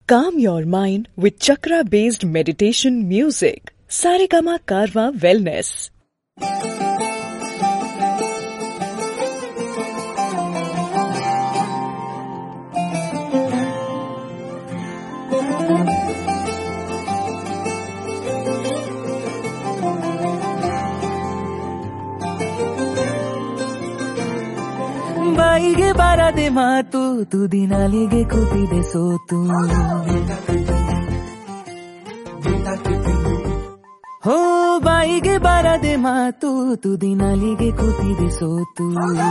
Calm your mind with chakra based meditation music. Saregama Karwa Wellness. ಬಾಯಿಗೆ ಬಾರದೆ ಮಾತು ತುದಿ ನಾಲಿಗೆ ಕೂತಿದೆ ಸೋತು ಹೋ ಬಾಯಿಗೆ ಬಾರದೆ ಮಾತು ತುದಿ ನಾಲಿಗೆ ಕೂತಿದೆ ಸೋತು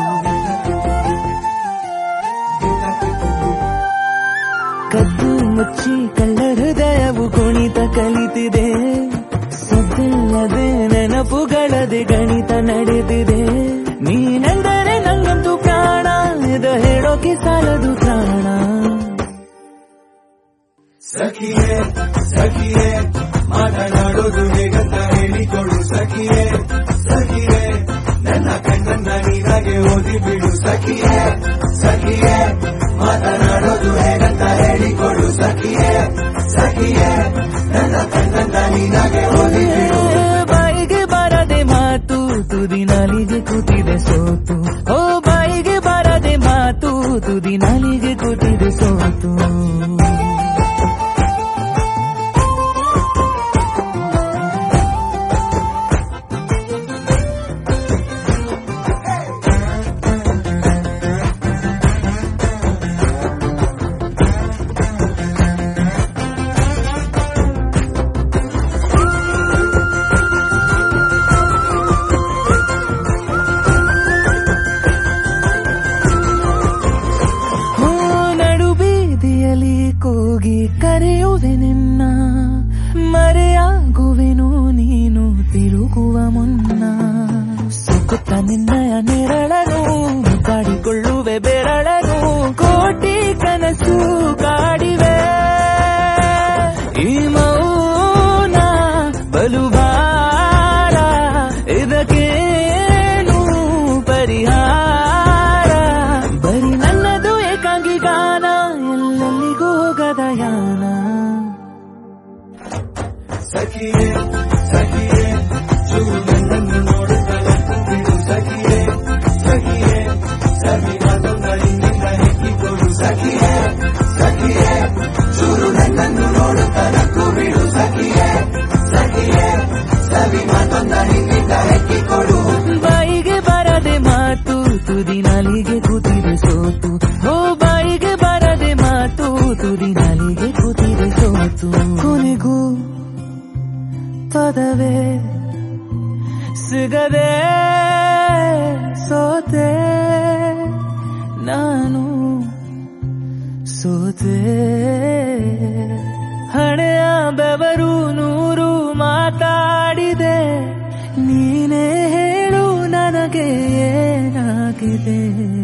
ಕದ್ದು ಮುಚ್ಚಿ ಕಳ್ಳ ಹೃದಯವು ಕುಣಿತ ಕಲಿತಿದೆ ಸದ್ದಿಲ್ಲದೆ ನೆನಪುಗಳದೆ ಗಣಿತ ನಡೆದಿದೆ ನೀನೆಂದರೆ ನಂಗಂತೂ ಪ್ರಾಣ ಇದು ಹೇಳೋಕೆ ಸಾಲದು ಪ್ರಾಣ ಸಖಿಯೇ ಸಖಿಯೇ ಮಾತನಾಡೋದು ಹೇಗಂತ ಹೇಳಿಕೊಡು ಸಖಿಯೇ ಸಖಿಯೇ ನನ್ನ ಕಣ್ಣನ್ನ ನೀನಾಗೆ ಓದಿ ಬಿಡು ಸಖಿಯೇ ಸಖಿಯೇ ಮಾತನಾಡೋದು ಹೇಗಂತ ಹೇಳಿಕೊಡು ಸಖಿಯೇ ಸಖಿಯೇ ನನ್ನ ಕಣ್ಣನ್ನ ನೀನಾಗೆ ಓದಿ ಬಿಡು ಬಾಯಿಗೆ ಬಾರದೆ ಮಾತು ತುದಿ ನಾಲಿಗೆ ಕೂತಿದೆ ಸೋತು ಓ ಬಾಯಿಗೆ ಬಾರದೆ ಮಾತು ತುದಿ ನಾಲಿಗೆ ಕೂತಿದೆ ಸೋತು ಹೋ ನಡು ಬೀದಿಯಲ್ಲಿ ಕೂಗಿ ಕರೆಯುವೆ ನಿನ್ನ ಮರೆಯಾಗುವೆನು ನೀನು ತಿರುಗುವ ಮುನ್ನ ಸುಕುತ್ತ ನಿನ್ನಯ ನೆರಳನು ಕಾಡಿಕೊಳ್ಳುವೆ ಬೆರಳನು ಕೋಟಿ ಕನಸು ಕಾಡಿವೆ ಈ ಮೌನ ಬಲು ಭಾರ ಇದಕ್ಕೇನು ಪರಿಹಾರ ಬರೀ ನನ್ನದು ಏಕಾಂಗಿ ಗಾನ ಎಲ್ಲೆಲ್ಲಿಗೂ ಹೋಗದ ಯಾನ ಸಖಿಯೇ ಸಖಿಯೇ ಚೂರು ನನ್ನನ್ನು ನೋಡುತ್ತಲೇ ಬಿಡು ಸಖಿಯೇ ಸಖಿಯೇ ಸಖಿ ಮಾತೊಂದ ನಿನ್ನಿಂದ ಹೆಕ್ಕಿಕೊಡು ಸಖಿಯೇ ಸಖಿಯೇ ಚೂರು ನನ್ನನ್ನು ನೋಡುತ್ತಲೇ ಬಿಡು ಸಖಿಯೇ ಸಖಿಯೇ ಸವಿ ಮಾತೊಂದ ನಿನ್ನಿಂದ ಹೆಕ್ಕಿಕೊಡು ಬಾಯಿಗೆ ಬರದೆ ಮಾತು ತುದಿ ನಾಲಿಗೆ ಕೂತಿದೆ ಸೋತು ಓ ಬಾಯಿಗೆ ಬರದೆ ಮಾತು ತುದಿ ನಾಲಿಗೆ ಕೂತಿದೆ ಸೋತು ಕೊನೆಗೂ ಪದವೇ ಸಿಗದೆ ಸೋತೆ ನಾನು ಸೋತೆ ಹಣೆಯ ಬೆವರು ನೂರು ಮಾತಾಡಿದೆ ನೀನೇ ಹೇಳು ನನಗೆ ಏನಾಗಿದೆ